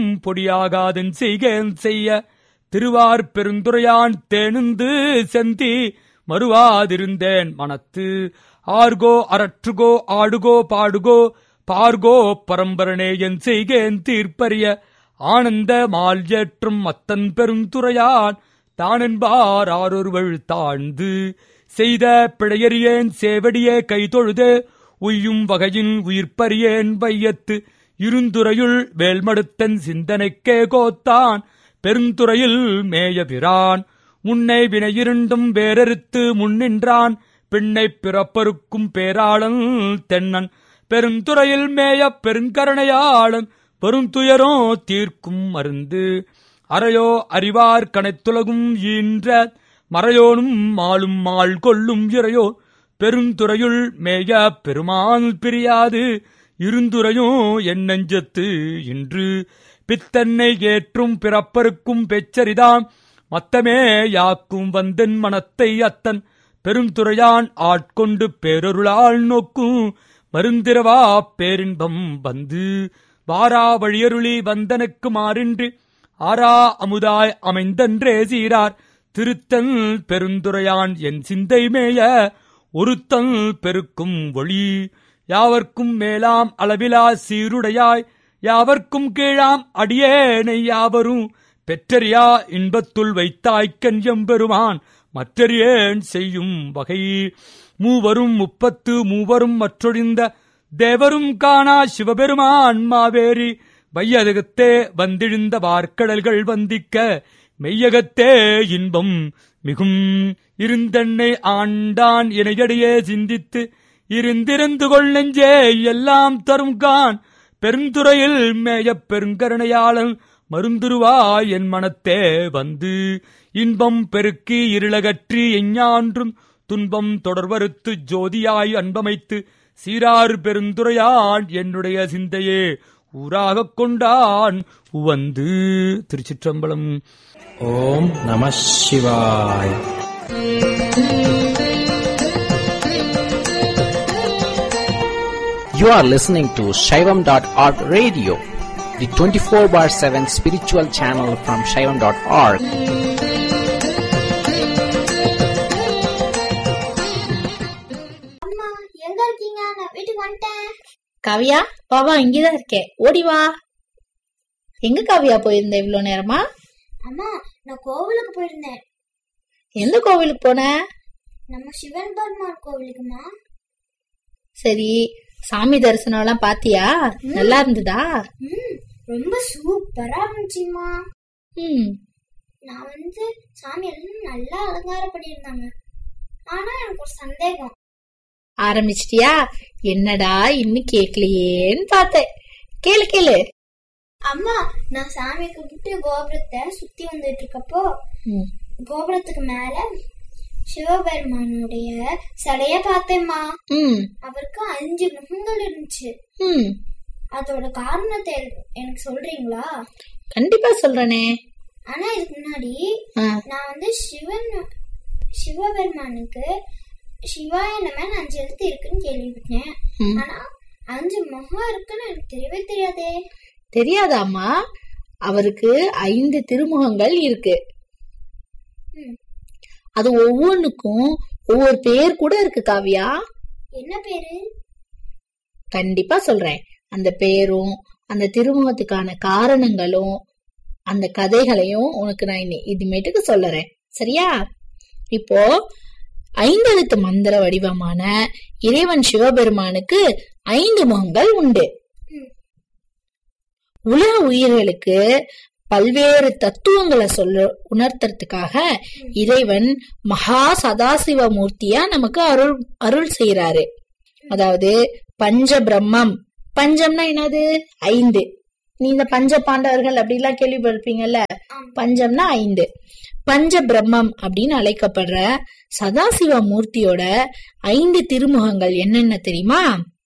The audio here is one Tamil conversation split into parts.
பொடியாகாதன் செய்கேன் செய்ய திருவார் பெருந்துரையான் தேனுந்து செந்தி மறுவாதிருந்தேன் மனத்து ஆர்கோ அரற்றுகோ ஆடுகோ பாடுகோ பார்கோ பரம்பரனே என் செய்கேன் தீர்ப்பறிய ஆனந்த மால் ஏற்றும் மத்தன் பெருந்துரையான் தானென்பார் ஆரொருவள் தாழ்ந்து செய்த பிழையறியேன் சேவடியே கைதொழுது உய்யும் வகையின் உயிர்ப்பறியேன் வையத்து இருந்துறையுள் வேல்மடுத்தன் சிந்தனைக்கே கோத்தான் பெருந்துறையில் மேயபிரான் முன்னை வினையிருண்டும் வேறறுத்து முன்னின்றான் பின்னை பிறப்பருக்கும் பேராளன் தென்னன் பெருந்துறையில் மேய பெருங்கருணையாளன் பெருந்துயரோ தீர்க்கும் மருந்து அறையோ அறிவார் கனைத்துலகும் ஈன்ற மறையோனும் மாலும் மாள் கொள்ளும் இறையோ பெருந்துறையுள் மேய பெருமான் பிரியாது இருந்துரையோ என் நெஞ்சத்து இன்று பித்தன்னை ஏற்றும் பிறப்பருக்கும் பெச்சரிதாம் மத்தமே யாக்கும் வந்தன் மனத்தை அத்தன் பெருந்துரையான் ஆட்கொண்டு பேரருளால் நோக்கும் மருந்திரவா பேரின்பம் வந்து வாரா வழியருளி வந்தனுக்கு மாறின்றி ஆரா அமுதாய் அமைந்தன்றே சீரார் திருத்தன் பெருந்துரையான் என் சிந்தை மேய ஒருத்தன் பெருக்கும் ஒளி யாவர்க்கும் மேலாம் அளவிலா சீருடையாய் யாவர்க்கும் கீழாம் அடியேனை யாவரும் பெற்றறியா இன்பத்துள் வைத்தாய்க்கன் எம்பெருமான் மற்றறியேன் செய்யும் வகை மூவரும் முப்பத்து மூவரும் மற்றொழிந்த தேவரும் காணா சிவபெருமான் மாவேரி வையகத்தே வந்திழுந்த வார்க்கடல்கள் வந்திக்க மெய்யகத்தே இன்பம் மிகும் இருந்தென்னை ஆண்டான் இணையடியே சிந்தித்து இருந்திருந்து கொள் நெஞ்சே எல்லாம் தரும் கான் பெருந்துறையில் மேயப் பெருங்கருணையாளன் மருந்துருவாய் என் மனத்தே வந்து இன்பம் பெருக்கி இருளகற்றி எஞ்ஞான்றும் துன்பம் தொடர்வறுத்து ஜோதியாய் அன்பமைத்து சீரார் பெருந்துரையான் என்னுடைய சிந்தையே ஊராகக் கொண்டான் உவந்து திருச்சிற்றம்பலம் ஓம் நம சிவாய் You are listening to Shaivam.org radio, the 24 bar 7 spiritual channel from Shaivam.org. அம்மா எங்க இருக்கீங்க நான் வீட்டுக்கு வந்துட்டேன் காவியா பாவா இங்கதான் இருக்கேன் ஓடி வா எங்க காவியா போயிருந்த இவ்வளவு நேரமா அம்மா நான் கோவிலுக்கு போயிருந்தேன் எந்த கோவிலுக்கு போன நம்ம சிவன் பெருமாள் கோவிலுக்குமா சரி சாமி தரிசனம் எல்லாம் பாத்தியா நல்லா இருந்ததா ம் ரொம்ப சூப்பரா இருந்துச்சுமா ம் நான் வந்து சாமி எல்லாம் நல்லா அலங்காரம் பண்ணியிருந்தாங்க ஆனா எனக்கு ஒரு சந்தேகம் ஆரம்பிச்சிட்டியா என்னடா இன்னும் கேக்கலையேன்னு பார்த்தேன் கேளு கேளு அம்மா நான் சாமி கும்பிட்டு கோபுரத்தை சுத்தி வந்துட்டு இருக்கப்போ ம், கோபுரத்துக்கு மேல சிவபெருமானுடைய சிலைய பார்த்தேம்மா ம் அவருக்கு அஞ்சு முகங்கள் இருந்துச்சு ம் அதோட காரணத்தை எனக்கு- எனக்கு சொல்றீங்களா கண்டிப்பா சொல்றேனே ஆனா இதுக்கு முன்னாடி ஆ, நான் வந்து சிவன் சிவபெருமானுக்கு சிவாய நம அஞ்சு எழுத்து இருக்குன்னு கேள்விப்பட்டேன் ம். ஆனா அஞ்சு முகம் இருக்குன்னு எனக்கு தெரியவே தெரியாதே தெரியாதாம்மா அவருக்கு ஐந்து திருமுகங்கள் இருக்கு ம். அது ஒவ்வொன்றுக்கும் ஒவ்வொரு பேர் கூட இருக்கு காவியா என்ன பேரு கண்டிப்பா சொல்றேன் அந்த பேரும் அந்த திருமுகத்துக்கான காரணங்களும் அந்த கதைகளையும் உனக்கு நான் இன்னி இதுமேட்டுக்கு சொல்லறேன் சரியா இப்போ ஐந்தெழுத்து மந்திர வடிவமான இறைவன் சிவபெருமானுக்கு ஐந்து முகங்கள் உண்டு ம். உலக உயிர்களுக்கு பல்வேறு தத்துவங்களை சொல்ல உணர்த்துறதுக்காக இறைவன் மகா சதாசிவ மூர்த்தியா நமக்கு அருள் அருள் செய்யறாரு அதாவது பஞ்ச பிரம்மம் பஞ்சம்னா என்னது ஐந்து நீ இந்த பஞ்ச பாண்டவர்கள் அப்படிலாம் கேள்விப்பட்டிருப்பீங்கல்ல பஞ்சம்னா ஐந்து பஞ்ச பிரம்மம் அப்படின்னு அழைக்கப்படுற சதாசிவ மூர்த்தியோட ஐந்து திருமுகங்கள் என்னென்ன தெரியுமா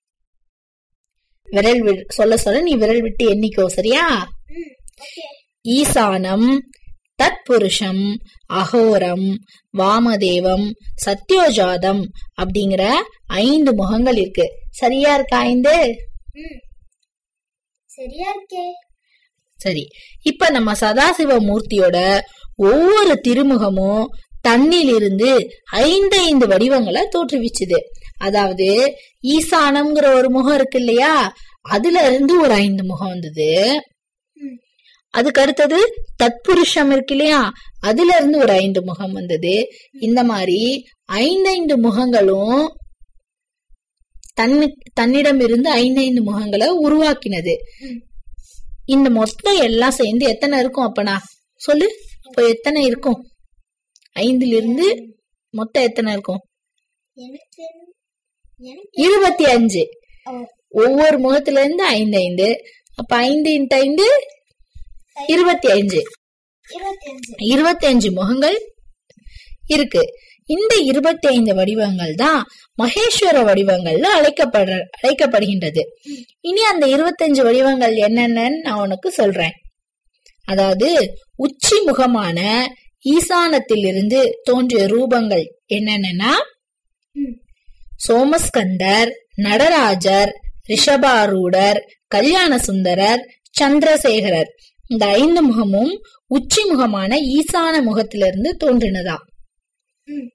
விரல் வி- சொல்ல சொல்ல நீ விரல் விட்டு எண்ணிக்கோ சரியா ம் ஓகே ஈசானம் தத்புருஷம் அகோரம் வாமதேவம் சத்யோஜாதம் அப்படிங்கிற ஐந்து முகங்கள் இருக்கு சரியா இருக்கா ஐந்து ம் சரியா இருக்கே சரி இப்ப நம்ம சதாசிவ மூர்த்தியோட ஒவ்வொரு திருமுகமும் தன்னிலிருந்து ஐந்து ஐந்து வடிவங்களை தோற்றுவிச்சுது அதாவது ஈசானம்ங்கிற ஒரு முகம் இருக்கு இல்லையா அதுல இருந்து ஒரு ஐந்து முகம் வந்தது ம். அதுக்கு அடுத்தது தத்புருஷம் இருக்கு இல்லையா அதுல இருந்து ஒரு ஐந்து முகம் வந்தது இந்த மாதிரி ஐந்தைந்து முகங்களும் தன்னு தன்னிடம் இருந்து ஐந்தைந்து முகங்களை உருவாக்கினது ம். இந்த மொத்தம் எல்லாம் சேர்ந்து எத்தனை இருக்கும் அப்பனா சொல்லு அப்ப எத்தனை இருக்கும் ஐந்துல இருந்து மொத்தம் எத்தனை இருக்கும் எனக்கு எனக்கு இருபத்தி அஞ்சு ஓ, ஒவ்வொரு முகத்துல இருந்து ஐந்து ஐந்து அப்ப ஐந்து இன்ட்டு ஐந்து இருபத்தி அஞ்சு இருபத்தி அஞ்சு இருபத்தி அஞ்சு முகங்கள் இருக்கு இந்த இருபத்தி ஐந்து வடிவங்கள் தான் மகேஸ்வர வடிவங்கள்னு அழைக்கப்படுற அழைக்கப்படுகின்றது இனி அந்த இருபத்தஞ்சு வடிவங்கள் என்னென்னன்னு நான் உனக்கு சொல்றேன் அதாவது உச்சி முகமான ஈசானத்திலிருந்து தோன்றிய ரூபங்கள் என்னென்னன்னா ம். சோமஸ்கந்தர் நடராஜர் ரிஷபாரூடர் கல்யாண சுந்தரர் சந்திரசேகரர் இந்த ஐந்து முகமும் உச்சி முகமான ஈசான முகத்திலிருந்து தோன்றினதாம் ம்.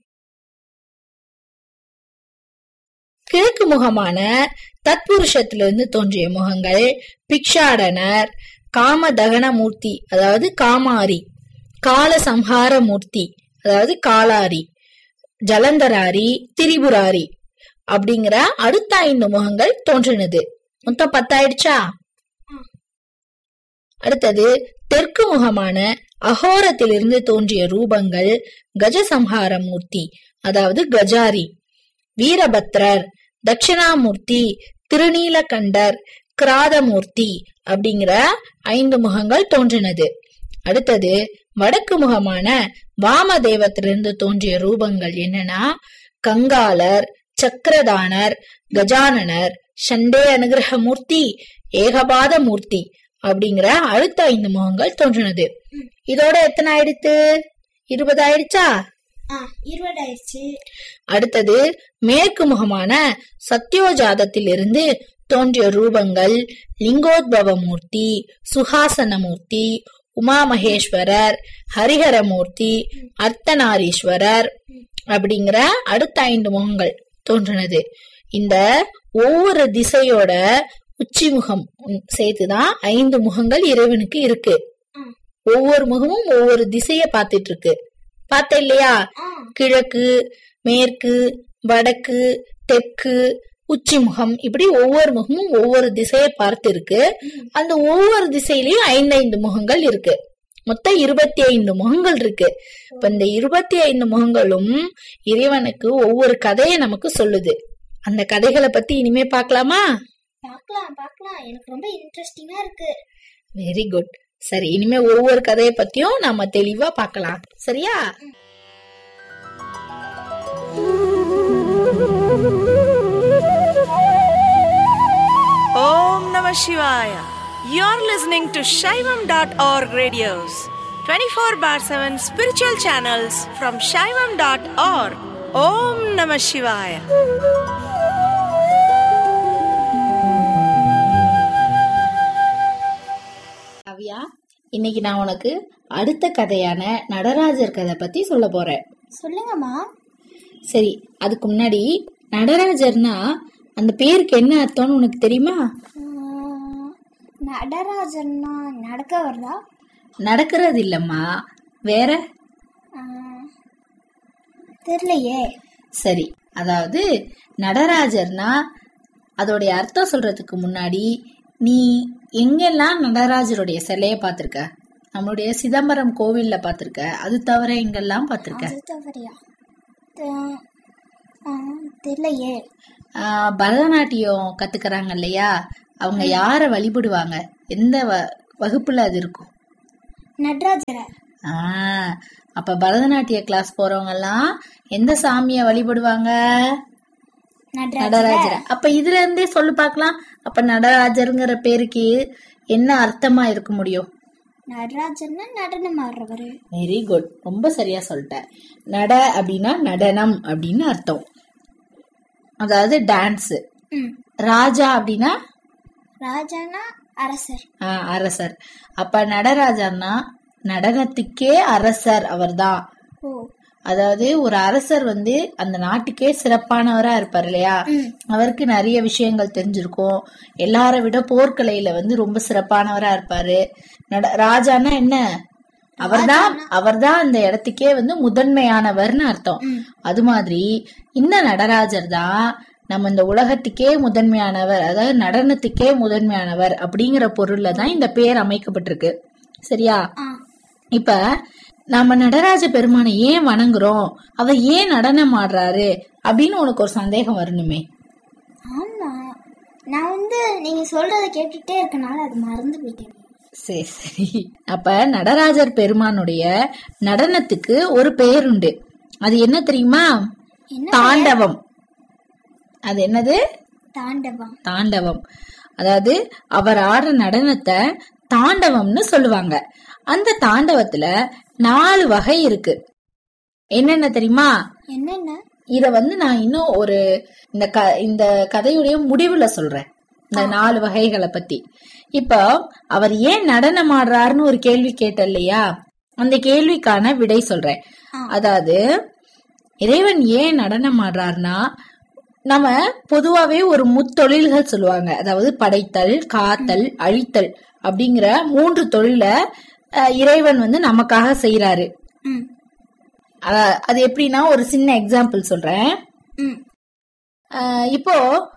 கிழக்கு முகமான தத்புருஷத்திலிருந்து தோன்றிய முகங்கள் பிக்ஷாடனர் காமதகன மூர்த்தி அதாவது காமாரி கால சம்ஹார மூர்த்தி அதாவது காலாரி ஜலந்தராரி திரிபுராரி அப்படிங்கிற அடுத்த ஐந்து முகங்கள் தோன்றினது மொத்தம் பத்தாயிடுச்சா அடுத்தது தெற்கு முகமான அகோரத்திலிருந்து தோன்றிய ரூபங்கள் கஜசம்ஹார மூர்த்தி அதாவது கஜாரி வீரபத்ரர் தட்சிணாமூர்த்தி திருநீலகண்டர் கிராதமூர்த்தி அப்படிங்கிற ஐந்து முகங்கள் தோன்றினது அடுத்தது வடக்கு முகமான வாமதேவத்திலிருந்து தோன்றிய ரூபங்கள் என்னன்னா கங்காலர் சக்கரதானர் கஜானனர் சண்டே அனுகிரக மூர்த்தி ஏகபாத மூர்த்தி அப்படிங்கிற அடுத்த ஐந்து முகங்கள் தோன்றினது இதோட எத்தனை ஆயிடுத்து இருபது ஆயிடுச்சா ஆ இருபது ஆயிடுச்சு அடுத்தது மேற்கு முகமான சத்யோஜாதத்தில் இருந்து தோன்றிய ரூபங்கள் லிங்கோத்பவ மூர்த்தி சுஹாசன மூர்த்தி உமா மகேஸ்வரர் ஹரிஹரமூர்த்தி அர்த்தநாரீஸ்வரர் அப்படிங்கிற அடுத்த ஐந்து முகங்கள் தோன்றினது இந்த ஒவ்வொரு திசையோட உச்சி முகம் ம், சேர்த்துதான் ஐந்து முகங்கள் இறைவனுக்கு இருக்கு ம். ஒவ்வொரு முகமும் ஒவ்வொரு திசைய பார்த்துட்டு இருக்கு பார்த்த இல்லையா ஆ கிழக்கு மேற்கு வடக்கு தெற்கு உச்சி முகம் இப்படி ஒவ்வொரு முகமும் ஒவ்வொரு திசையை பார்த்து இருக்கு அந்த ஒவ்வொரு திசையிலயும் ஐந்து ஐந்து முகங்கள் இருக்கு மொத்தம் இருபத்தி ஐந்து முகங்கள் இருக்கு இப்ப இந்த இருபத்தி ஐந்து முகங்களும் இறைவனுக்கு ஒவ்வொரு கதையை நமக்கு சொல்லுது அந்த கதைகளை பத்தி இனிமே பார்க்கலாமா பார்க்கலாம் பார்க்கலாம் எனக்கு ரொம்ப இன்ட்ரெஸ்டிங்கா இருக்கு வெரி குட் சரி இனிமே ஒவ்வொரு கதையை பத்தியும் நாம தெளிவா பார்க்கலாம் சரியா Om Namah Shivaya. You're listening to Shaivam.org radios, 24 bar 7 spiritual channels from Shaivam.org. Om Namah Shivaya. Kavya இன்னைக்கு நான் உனக்கு அடுத்த கதையான நடராஜர் கதை பத்தி சொல்ல போறேன் சொல்லுங்கம்மா சரி அதுக்கு முன்னாடி நடராஜர்னா அந்த பேருக்கு என்ன அர்த்தம்னு உனக்கு தெரியுமா ஆ, நடராஜன்னா நடக்க வருதா நடக்கிறது இல்லம்மா வேற ஆ, தெரியலையே சரி அதாவது நடராஜர்னா அதோடைய அர்த்தம் சொல்றதுக்கு முன்னாடி நீ எங்கெல்லாம் நடராஜருடைய சிலைய பார்த்திருக்க நம்மளுடைய சிதம்பரம் கோவில்ல பார்த்திருக்க அது தவிர எங்கெல்லாம் பார்த்திருக்க அது தவறியா தெ- ஆ, தெரியலையே ஆஹ் பரதநாட்டியம் கத்துக்கறாங்க இல்லையா அவங்க யார வழிபடுவாங்க எந்த வ- வகுப்புல அது இருக்கும் நடராஜரை ஆஹ் அப்ப பரதநாட்டிய கிளாஸ் போறவங்க எல்லாம் எந்த சாமிய வழிபடுவாங்க நடராஜரை நடராஜர் அப்ப இதுல இருந்தே சொல்லு பார்க்கலாம் அப்ப நடராஜருங்கிற பேருக்கு என்ன அர்த்தமா இருக்க முடியும் நடராஜர்னா நடனம் ஆடுறவரு வெரி குட் ரொம்ப சரியா சொல்லிட்ட நட அப்படின்னா நடனம் அப்படின்னு அர்த்தம் அதாவது டான்ஸ் ம் ராஜா அப்படின்னா ராஜானா அரசர் ஆ, அரசர் அப்ப நடராஜன்னா நடனத்துக்கே அரசர் அவர்தான் ஓ அதாவது ஒரு அரசர் வந்து அந்த நாட்டுக்கே சிறப்பானவரா இருப்பார் இல்லையா அவருக்கு நிறைய விஷயங்கள் தெரிஞ்சிருக்கும் எல்லாரை விட போர்க்கலையில வந்து ரொம்ப சிறப்பானவரா இருப்பாரு நட- ராஜான்னா என்ன அவர்தான் அவர்தான் அந்த இடத்துக்கே வந்து முதன்மையானவர்னு அர்த்தம் அது மாதிரி இந்த நடராஜர் தான் நம்ம இந்த உலகத்துக்கே முதன்மையானவர் அதாவது நடனத்துக்கே முதன்மையானவர் அப்படிங்கிற பொருள்ல தான் இந்த பேர் அமைக்கப்பட்டிருக்கு சரியா ஆ இப்ப நம்ம நடராஜ பெருமானை ஏன் வணங்குறோம் அவர் ஏன் நடனம் ஆடுறாரு அப்படின்னு உனக்கு ஒரு சந்தேகம் வரணுமே ஆமா நான் வந்து நீங்க சொல்றத கேட்டுட்டே இருக்கனால அது மறந்து போயிட்டேன் சரி சரி அப்ப நடராஜர் பெருமானுடைய நடனத்துக்கு ஒரு பெயர் உண்டு அது என்ன தெரியுமா என்ன தாண்டவம் அது என்னது தாண்டவம் தாண்டவம் அதாவது அவர் ஆடுற நடனத்தை தாண்டவம்னு சொல்லுவாங்க அந்த தாண்டவத்துல நாலு வகை இருக்கு என்னென்ன தெரியுமா என்னென்ன இத வந்து நான் இன்னும் ஒரு இந்த க இந்த கதையுடைய முடிவுல சொல்றேன் இந்த நாலு வகைகளை பத்தி இப்போ அவர் ஏன் நடனம் ஆடுறாருன்னு ஒரு கேள்வி கேட்ட இல்லையா அந்த கேள்விக்கான விடை சொல்றேன் அதாவது இறைவன் ஏன் நடனம் ஆடுறாருன்னா நம்ம பொதுவாவே ஒரு முத்தொழில்கள் சொல்லுவாங்க அதாவது படைத்தல் காத்தல் அழித்தல் அப்படிங்கிற மூன்று தொழில அஹ், இறைவன் வந்து நமக்காக செய்யறாரு ம் அஹ், அது எப்படின்னா ஒரு சின்ன எக்ஸாம்பிள் சொல்றேன் ம் அஹ், இப்போ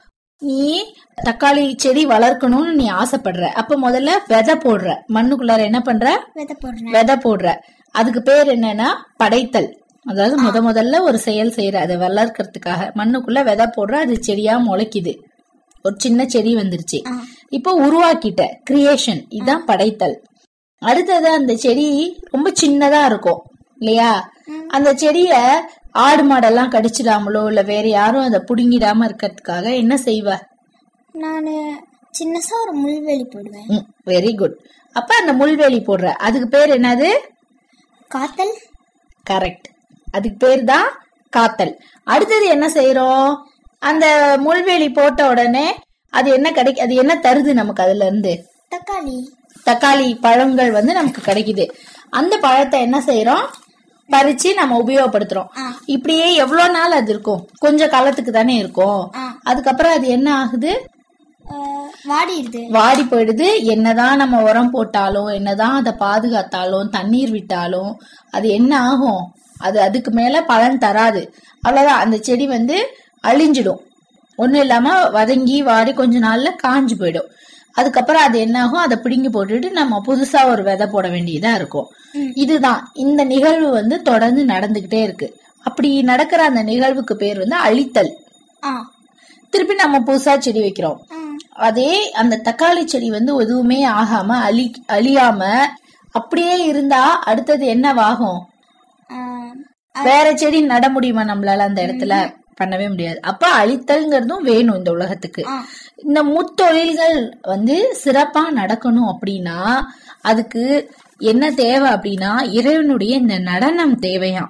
நீ தக்காளி செடி வளர்க்கணும்னு நீ ஆசைப்படுற அப்ப முதல்ல விதை போடுற மண்ணுக்குள்ளார என்ன பண்ற விதை போடுறேன் விதை போடுற அதுக்கு பேர் என்னன்னா படைத்தல் அதாவது முத முதல்ல ஒரு செயல் செய்யற அதை வளர்க்கறதுக்காக மண்ணுக்குள்ள விதை போடுற அது செடியா முளைக்குது ஒரு சின்ன செடி வந்துருச்சு இப்போ உருவாக்கிட்ட கிரியேஷன் இதுதான் படைத்தல் அடுத்தது அந்த செடி ரொம்ப சின்னதா இருக்கும் இல்லையா அந்த செடிய ஆடு மாடெல்லாம் கடிச்சிடாமலோ இல்ல வேற யாரும் அதை புடுங்கிடாம இருக்கிறதுக்காக என்ன செய்வ நான் சின்னசா ஒரு முள்வெளி போடுவேன் வெரி குட் அப்ப அந்த முள்வேலி போடுற அதுக்கு பேர் என்னது காத்தல் கரெக்ட் அதுக்கு பேர் தான் காத்தல் அடுத்தது என்ன செய்யறோம் அந்த முள்வேலி போட்ட உடனே அது என்ன கிடைக்கு அது என்ன தருது நமக்கு அதுல இருந்து தக்காளி தக்காளி பழங்கள் வந்து நமக்கு கிடைக்குது அந்த பழத்தை என்ன செய்யறோம் பறிச்சு நம்ம உபயோகப்படுத்துறோம் இப்படியே எவ்வளவு நாள் அது இருக்கும் கொஞ்ச காலத்துக்கு தானே இருக்கும் அதுக்கப்புறம் அது என்ன ஆகுது அஹ், வாடிடுது வாடி போயிடுது என்னதான் நம்ம உரம் போட்டாலும் என்னதான் அதை பாதுகாத்தாலும் தண்ணீர் விட்டாலும் அது என்ன ஆகும் அது அதுக்கு மேல பலன் தராது அவ்வளவுதான் அந்த செடி வந்து அழிஞ்சிடும் ஒண்ணும் இல்லாம வதங்கி வாடி கொஞ்ச நாள்ல காஞ்சு போயிடும் அதுக்கப்புறம் அது என்ன ஆகும் அதை பிடுங்கி போட்டுட்டு நம்ம புதுசா ஒரு விதை போட வேண்டியதா இருக்கும் இதுதான் இந்த நிகழ்வு வந்து தொடர்ந்து நடந்துகிட்டே இருக்கு அப்படி நடக்கிற அந்த நிகழ்வுக்கு பேர் வந்து அழித்தல் ஆ திருப்பி நம்ம புதுசா செடி வைக்கிறோம் அதே அந்த தக்காளி செடி வந்து எதுவுமே ஆகாம அழி அழியாம அப்படியே இருந்தா அடுத்தது என்னவாகும் அஹ், வேற செடி நட முடியுமா நம்மளால அந்த இடத்துல பண்ணவே முடியாது அப்ப அழித்தல்ங்கிறதும் வேணும் இந்த உலகத்துக்கு இந்த முத்தொழில்கள் வந்து சிறப்பா நடக்கணும் அப்படின்னா அதுக்கு என்ன தேவை அப்படின்னா இறைவனுடைய இந்த நடனம் தேவையாம்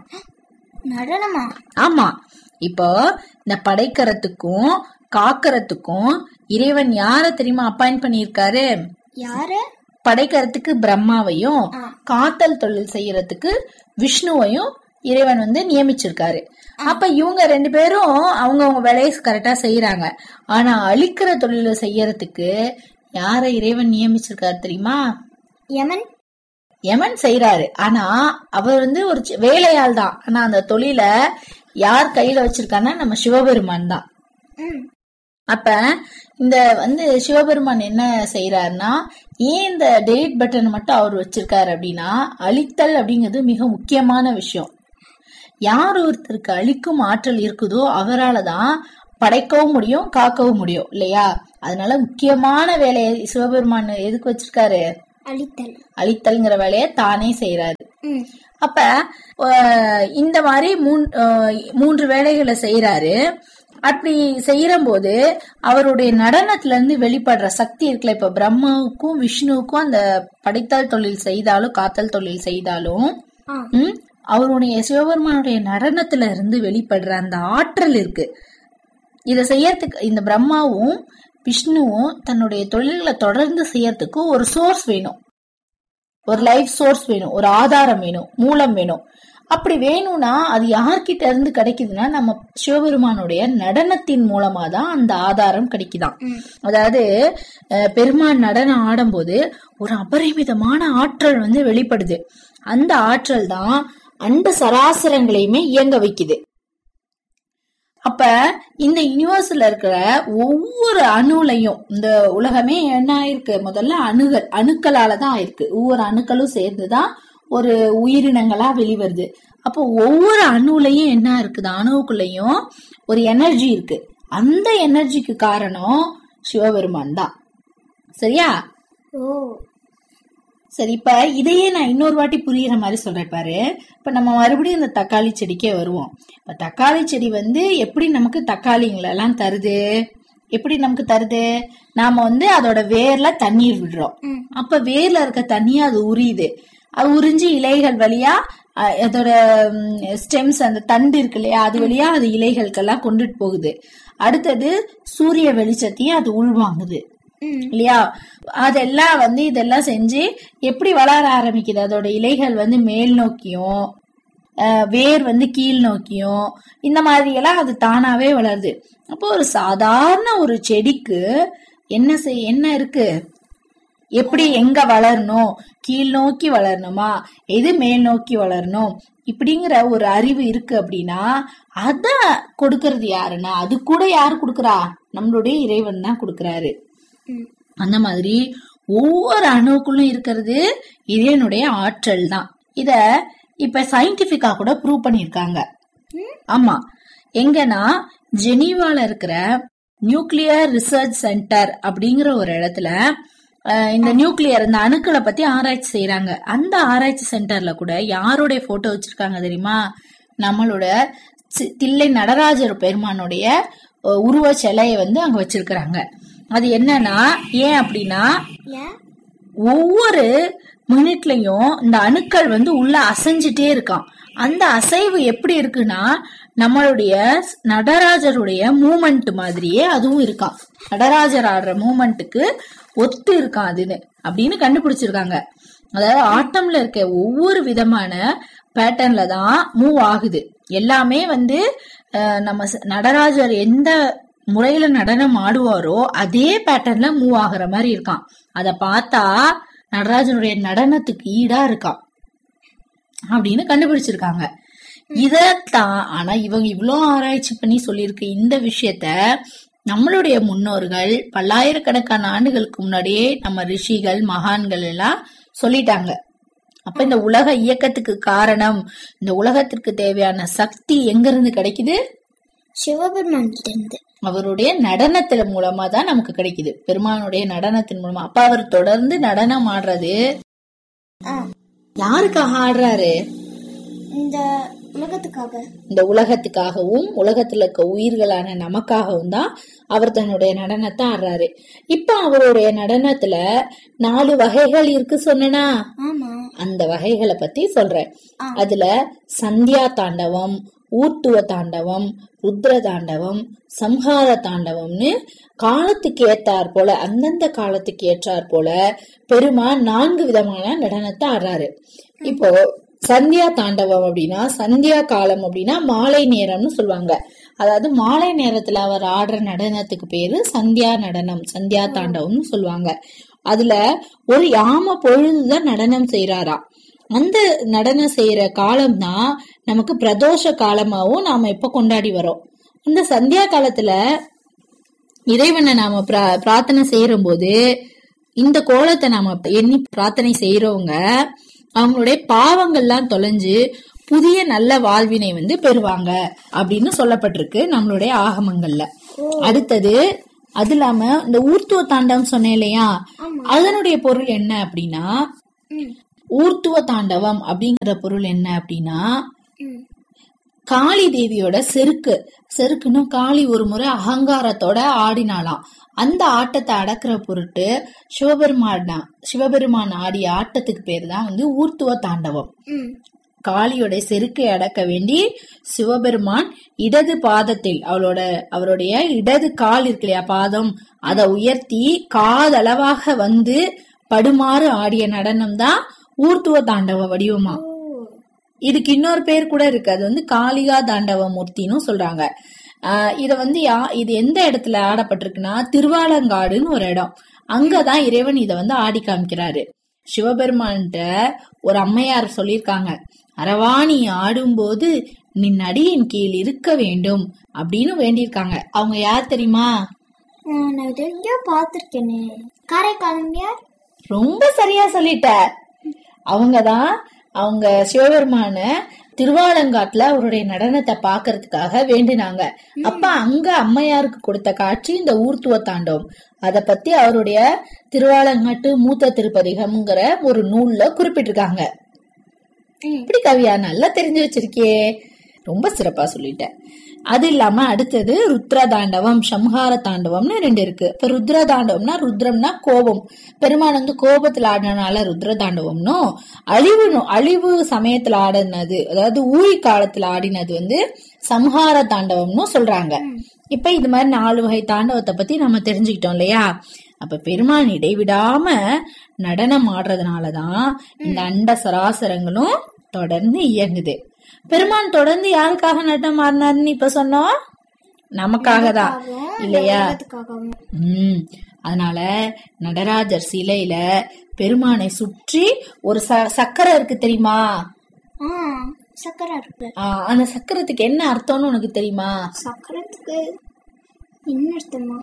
நடனமா ஆமா இப்போ இந்த படைக்கிறதுக்கும் காக்கறதுக்கும் இறைவன் யார தெரியுமா அப்பாயிண்ட் பண்ணியிருக்காரு யாரு படைக்கிறதுக்கு பிரம்மாவையும் காத்தல் தொழில் செய்யறதுக்கு விஷ்ணுவையும் இறைவன் வந்து நியமிச்சிருக்காரு அப்ப இவங்க ரெண்டு பேரும் அவங்க அவங்க வேலையை கரெக்டா செய்யறாங்க ஆனா அழிக்கிற தொழிலை செய்யறதுக்கு யார இறைவன் நியமிச்சிருக்காரு தெரியுமா யமன் யமன் செய்யறாரு ஆனா அவர் வந்து ஒரு சி- வேலையாள் தான் ஆனா அந்த தொழிலை யார் கையில வச்சிருக்காருன்னா நம்ம சிவபெருமான் தான் ம் அப்ப இந்த வந்து சிவபெருமான் என்ன செய்யறாருன்னா ஏன் இந்த டெலிட் பட்டன் மட்டும் அவர் வச்சிருக்காரு அப்படின்னா அழித்தல் அப்படிங்கிறது மிக முக்கியமான விஷயம் யார் ஒருத்தருக்கு அழிக்கும் ஆற்றல் இருக்குதோ அவரால தான் படைக்கவும் முடியும் காக்கவும் முடியும் இல்லையா அதனால முக்கியமான வேலையை சிவபெருமான் எதுக்கு வச்சிருக்காரு அழித்தல் அழித்தல்ங்கிற வேலையை தானே செய்யறாரு ம் அப்ப அஹ், இந்த மாதிரி மூன்- அஹ், மூன்று வேலைகளை செய்யறாரு அப்படி செய்யற போது அவருடைய நடனத்துல இருந்து வெளிப்படுற சக்தி இருக்குல்ல இப்ப பிரம்மாவுக்கும் விஷ்ணுவுக்கும் அந்த படைத்தல் தொழில் செய்தாலும் காத்தல் தொழில் செய்தாலும் ஆ. ம், அவருடைய சிவபெருமானுடைய நடனத்துல இருந்து வெளிப்படுற அந்த ஆற்றல் இருக்கு இத செய்யறதுக்கு இந்த பிரம்மாவும் விஷ்ணுவும் தன்னுடைய தொழில்களை தொடர்ந்து செய்யறதுக்கு ஒரு சோர்ஸ் வேணும் ஒரு லைஃப் சோர்ஸ் வேணும் ஒரு ஆதாரம் வேணும் மூலம் வேணும் அப்படி வேணும்னா அது யார்கிட்ட இருந்து கிடைக்குதுன்னா நம்ம சிவபெருமானுடைய நடனத்தின் மூலமா தான் அந்த ஆதாரம் கிடைக்குதாம் அதாவது அஹ், பெருமான் நடனம் ஆடும்போது ஒரு அபரிமிதமான ஆற்றல் வந்து வெளிப்படுது அந்த ஆற்றல் தான் அண்ட சராசரங்களையுமே இயங்க வைக்குது அப்ப இந்த யூனிவர்ஸ்ல இருக்கிற ஒவ்வொரு அணுலையும் இந்த உலகமே என்ன ஆயிருக்கு முதல்ல அணுகள் அணுக்களால தான் ஆயிருக்கு ஒவ்வொரு அணுக்களும் சேர்ந்துதான் ஒரு உயிரினங்களா வெளிவருது அப்போ ஒவ்வொரு அணுலையும் என்ன இருக்குது அணுவுக்குள்ளயும் ஒரு எனர்ஜி இருக்கு அந்த எனர்ஜிக்கு காரணம் சிவபெருமான் தான் சரியா ஓ சரி இப்ப இதையே நான் இன்னொரு வாட்டி புரியுற மாதிரி சொல்றேன் பாரு இப்ப நம்ம மறுபடியும் இந்த தக்காளி செடிக்கே வருவோம் இப்ப தக்காளி செடி வந்து எப்படி நமக்கு தக்காளிங்களை எல்லாம் தருது எப்படி நமக்கு தருது நாம வந்து அதோட வேர்ல தண்ணீர் விடுறோம் அப்ப வேர்ல இருக்க தண்ணியை அது உரியுது அது உறிஞ்சு இலைகள் வழியா அஹ், அதோட ஸ்டெம்ஸ் அந்த தண்டு இருக்கு இல்லையா அது வழியா அது இலைகளுக்கெல்லாம் கொண்டுட்டு போகுது அடுத்தது சூரிய வெளிச்சத்தையும் அது உள்வாங்குது இல்லையா அதெல்லாம் வந்து இதெல்லாம் செஞ்சு எப்படி வளர ஆரம்பிக்குது அதோட இலைகள் வந்து மேல் நோக்கியும் அஹ், வேர் வந்து கீழ் நோக்கியும் இந்த மாதிரி எல்லாம் அது தானாவே வளருது அப்போ ஒரு சாதாரண ஒரு செடிக்கு என்ன செய் என்ன இருக்கு எப்படி எங்க வளரணும் கீழ் நோக்கி வளரணுமா எது மேல் நோக்கி வளரணும் இப்படிங்கிற ஒரு அறிவு இருக்கு அப்படின்னா அத கொடுக்கறது யாருன்னா அது கூட யார் கொடுக்கறா நம்மளுடைய இறைவன் தான் கொடுக்கறாரு அந்த மாதிரி ஒவ்வொரு அணுவுக்குள்ளும் இருக்கிறது இறைவனுடைய ஆற்றல் தான் இத இப்ப சயின்டிபிக்கா கூட ப்ரூவ் பண்ணிருக்காங்க ஆமா எங்கன்னா ஜெனீவால இருக்கிற நியூக்ளியர் ரிசர்ச் சென்டர் அப்படிங்கிற ஒரு இடத்துல அஹ், இந்த நியூக்ளியர் இந்த அணுக்களை பத்தி ஆராய்ச்சி செய்யறாங்க அந்த ஆராய்ச்சி சென்டர்ல கூட யாருடைய போட்டோ வச்சிருக்காங்க தெரியுமா நம்மளோட சி- தில்லை நடராஜர் பெருமானுடைய அஹ், உருவ சிலையை வந்து அங்க வச்சிருக்கிறாங்க அது என்னன்னா ஏன் அப்படின்னா ஏன் ஒவ்வொரு மினிட்லயும் இந்த அணுக்கள் வந்து உள்ள அசைஞ்சிட்டே இருக்கான் அந்த அசைவு எப்படி இருக்குன்னா நம்மளுடைய நடராஜருடைய மூமெண்ட் மாதிரியே அதுவும் இருக்கான் நடராஜர் ஆடுற மூமெண்ட்டுக்கு ஒத்து இருக்கான் அதுன்னு அப்படின்னு கண்டுபிடிச்சிருக்காங்க அதாவது ஆட்டம்ல இருக்க ஒவ்வொரு விதமான பேட்டர்ன்ல தான் மூவ் ஆகுது எல்லாமே வந்து அஹ், நம்ம ச- நடராஜர் எந்த முறையில நடனம் ஆடுவாரோ அதே பேட்டர்ன்ல மூவ் ஆகுற மாதிரி இருக்கான் அத பார்த்தா நடராஜனுடைய நடனத்துக்கு ஈடா இருக்கான் அப்படின்னு கண்டுபிடிச்சிருக்காங்க இதத்தான் ஆனா இவங்க இவ்ளோ ஆராய்ச்சி பண்ணி சொல்லியிருக்க இந்த விஷயத்த நம்மளுடைய முன்னோர்கள் பல்லாயிரக்கணக்கான ஆண்டுகளுக்கு முன்னாடியே நம்ம ரிஷிகள் மகான்கள் எல்லாம் சொல்லிட்டாங்க அப்ப இந்த உலக இயக்கத்துக்கு காரணம் இந்த உலகத்திற்கு தேவையான சக்தி எங்க இருந்து கிடைக்குது சிவபெருமான் கிட்ட இருந்து அவருடைய நடனத்தில மூலமா தான் நமக்கு கிடைக்குது பெருமானுடைய நடனத்தின் மூலமா அப்ப அவர் தொடர்ந்து நடனம் ஆடுறது ஆ, யாருக்காக ஆடுறாரு இந்த உலகத்துக்காக இந்த உலகத்துக்காகவும் உலகத்துல இருக்க உயிர்களான நமக்காகவும் தான் அவர் தன்னுடைய நடனத்தை ஆடுறாரு இப்ப அவருடைய நடனத்துல நாலு வகைகள் இருக்கு சொன்னனா ஆமா அந்த வகைகளை பத்தி சொல்றேன் அதுல சந்தியா தாண்டவம் ஊர்த்துவ தாண்டவம் ருத்ர தாண்டவம் சம்ஹார தாண்டவம்னு காலத்துக்கு ஏத்தாற் போல அந்தந்த காலத்துக்கு ஏற்றாற் போல பெருமான் நான்கு விதமான நடனத்தை ஆடுறாரு இப்போ சந்தியா தாண்டவம் அப்படின்னா சந்தியா காலம் அப்படின்னா மாலை நேரம்னு சொல்லுவாங்க அதாவது மாலை நேரத்துல அவர் ஆடுற நடனத்துக்கு பேரு சந்தியா நடனம் சந்தியா தாண்டவம்னு சொல்லுவாங்க அதுல ஒரு யாம பொழுதுதான் நடனம் செய்யறாராம் அந்த நடனம் செய்யற காலம் தான் நமக்கு பிரதோஷ காலமாவும் நாம இப்ப கொண்டாடி வரோம் அந்த சந்தியா காலத்துல இறைவனை நாம பிரா- பிரார்த்தனை செய்யற போது இந்த கோலத்தை நாம எண்ணி பிரார்த்தனை செய்யறவங்க அவங்களுடைய பாவங்கள்லாம் தொலைஞ்சு புதிய நல்ல வாழ்வினை வந்து பெறுவாங்க அப்படின்னு சொல்லப்பட்டிருக்கு நம்மளுடைய ஆகமங்கள்ல அடுத்தது அது இல்லாம இந்த ஊர்த்துவ தாண்டவம் சொன்னேன் இல்லையா அதனுடைய பொருள் என்ன அப்படின்னா ஊர்த்துவ தாண்டவம் அப்படிங்கிற பொருள் என்ன அப்படின்னா காளி தேவியோட செருக்கு செருக்குன்னு காளி ஒரு முறை அகங்காரத்தோட ஆடினாலாம் அந்த ஆட்டத்தை அடக்குற பொருட்டு சிவபெருமான் சிவபெருமான் ஆடிய ஆட்டத்துக்கு பேர் தான் வந்து ஊர்த்துவ தாண்டவம் ம் காளியோட செருக்கை அடக்க வேண்டி சிவபெருமான் இடது பாதத்தில் அவளோட அவருடைய இடது கால் இருக்கு இல்லையா பாதம் அதை உயர்த்தி காதளவாக வந்து படுமாறு ஆடிய நடனம் தான் ஊர்த்துவ தாண்டவ வடிவமா இதுக்கு இன்னொரு பேர் கூட இருக்கு அது வந்து காளிகா தாண்டவ மூர்த்தின்னு சொல்றாங்க ஆஹ் இத வந்து யா இது எந்த இடத்துல ஆடப்பட்டிருக்குன்னா திருவாலங்காடுன்னு ஒரு இடம் அங்கதான் இறைவன் இத வந்து ஆடி காமிக்கிறாரு சிவபெருமான்கிட்ட ஒரு அம்மையார் சொல்லியிருக்காங்க அரவாணி ஆடும்போது நின் அடியின் கீழ் இருக்க வேண்டும் அப்படின்னு வேண்டியிருக்காங்க அவங்க யார் தெரியுமா நான் இது எங்கேயோ பார்த்துருக்கேனே காரைக்காலம்பியார் ரொம்ப சரியா சொல்லிட்ட அவங்கதான் அவங்க சிவபெருமான திருவாலங்காட்டுல அவருடைய நடனத்தை பாக்குறதுக்காக வேண்டினாங்க அப்ப அங்க அம்மையாருக்கு கொடுத்த காட்சி இந்த ஊர்த்துவ தாண்டவம் அத பத்தி அவருடைய திருவாலங்காட்டு மூத்த திருப்பதிகம்ங்கிற ஒரு நூல்ல குறிப்பிட்டிருக்காங்க இப்படி கவியா நல்லா தெரிஞ்சு வச்சிருக்கியே ரொம்ப சிறப்பா சொல்லிட்டேன் அது இல்லாம அடுத்தது ருத்ர தாண்டவம் சம்ஹார தாண்டவம்னு ரெண்டு இருக்கு இப்ப ருத்ர தாண்டவம்னா ருத்ரம்னா கோபம் பெருமான் வந்து கோபத்துல ஆடினால ருத்ர தாண்டவம்னும் அழிவு நோ- அழிவு சமயத்துல ஆடினது அதாவது ஊழி காலத்துல ஆடினது வந்து சம்ஹார தாண்டவம்னு சொல்றாங்க இப்ப இது மாதிரி நாலு வகை தாண்டவத்தை பத்தி நம்ம தெரிஞ்சுக்கிட்டோம் இல்லையா அப்ப பெருமான் இடைவிடாம நடனம் ஆடுறதுனாலதான் இந்த அண்ட சராசரங்களும் தொடர்ந்து இயங்குது பெருமான் தொடர்ந்து யாருக்காக நடனம் ஆடினாருன்னு இப்ப சொன்னோம் நமக்காக தான் இல்லையா உலகத்துக்காகவும் உம் அதனால நடராஜர் சிலையில பெருமானை சுற்றி ஒரு ச- சக்கரம் இருக்கு தெரியுமா ஆ சக்கரை இருக்கு ஆ, அந்த சக்கரத்துக்கு என்ன அர்த்தம்னு உனக்கு தெரியுமா சக்கரத்துக்கு என்ன அர்த்தமா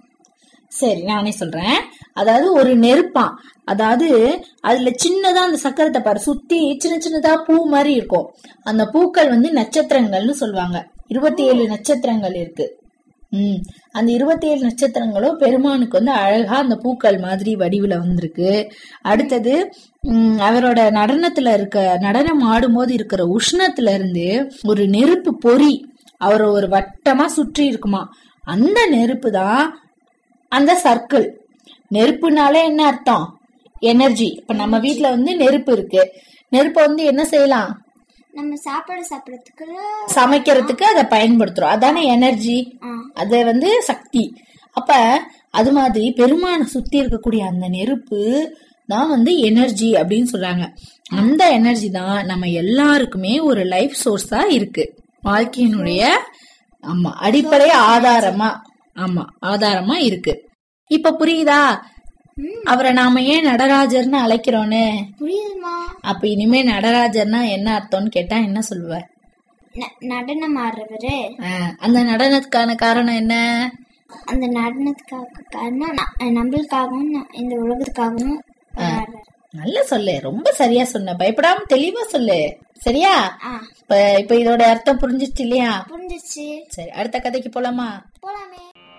சரி நானே சொல்றேன் அதாவது ஒரு நெருப்பான் அதாவது அதுல சின்னதா அந்த சக்கரத்தை பாரு சுத்தி சின்ன சின்னதா பூ மாதிரி இருக்கும் அந்த பூக்கள் வந்து நட்சத்திரங்கள்னு சொல்லுவாங்க இருபத்தி ஏழு நட்சத்திரங்கள் இருக்கு உம் அந்த இருபத்தி ஏழு நட்சத்திரங்களும் பெருமானுக்கு வந்து அழகா அந்த பூக்கள் மாதிரி வடிவுல வந்திருக்கு அடுத்தது உம் அவரோட நடனத்துல இருக்க நடனம் ஆடும்போது இருக்கிற உஷ்ணத்துல இருந்து ஒரு நெருப்பு பொறி அவரை ஒரு வட்டமா சுற்றி இருக்குமா அந்த நெருப்பு தான் அந்த சர்க்கிள் நெருப்புனாலே என்ன அர்த்தம் எனர்ஜி இப்ப நம்ம வீட்ல வந்து நெருப்பு இருக்கு நெருப்பை வந்து என்ன செய்யலாம் நம்ம சாப்பாடு சாப்பிடறதுக்கு சமைக்கிறதுக்கு அதை பயன்படுத்துறோம் அதானே எனர்ஜி ஆ. அது வந்து சக்தி அப்ப அது மாதிரி பெருமானை சுத்தி இருக்கக்கூடிய அந்த நெருப்பு தான் வந்து எனர்ஜி அப்படின்னு சொல்றாங்க அந்த எனர்ஜி தான் நம்ம எல்லாருக்குமே ஒரு லைஃப் சோர்ஸா இருக்கு வாழ்க்கையினுடைய ஆமா அடிப்படை ஆதாரமா ஆமா ஆதாரமா இருக்கு இப்ப புரியுதா அவரை நாம ஏன் நடராஜர்னு அழைக்கிறோன்னு புரியுதுமா அப்ப இனிமே நடராஜர்னா என்ன அர்த்தம்னு கேட்டா என்ன சொல்லுவ ந- நடனம் ஆடுறவரு ஆ, அந்த நடனத்துக்கான காரணம் என்ன அந்த நடனத்துக்காக காரணம் ந- நம்மளுக்காகவும் ந- இந்த உலகத்துக்காகவும் ஆடுறாரு. நல்ல சொல்லு ரொம்ப சரியா சொன்ன பயப்படாம தெளிவா சொல்லு சரியா ஆ இப்ப இப்ப இதோட அர்த்தம் புரிஞ்சிருச்சு இல்லையா புரிஞ்சிச்சு சரி அடுத்த கதைக்கு போலாமா போலாமே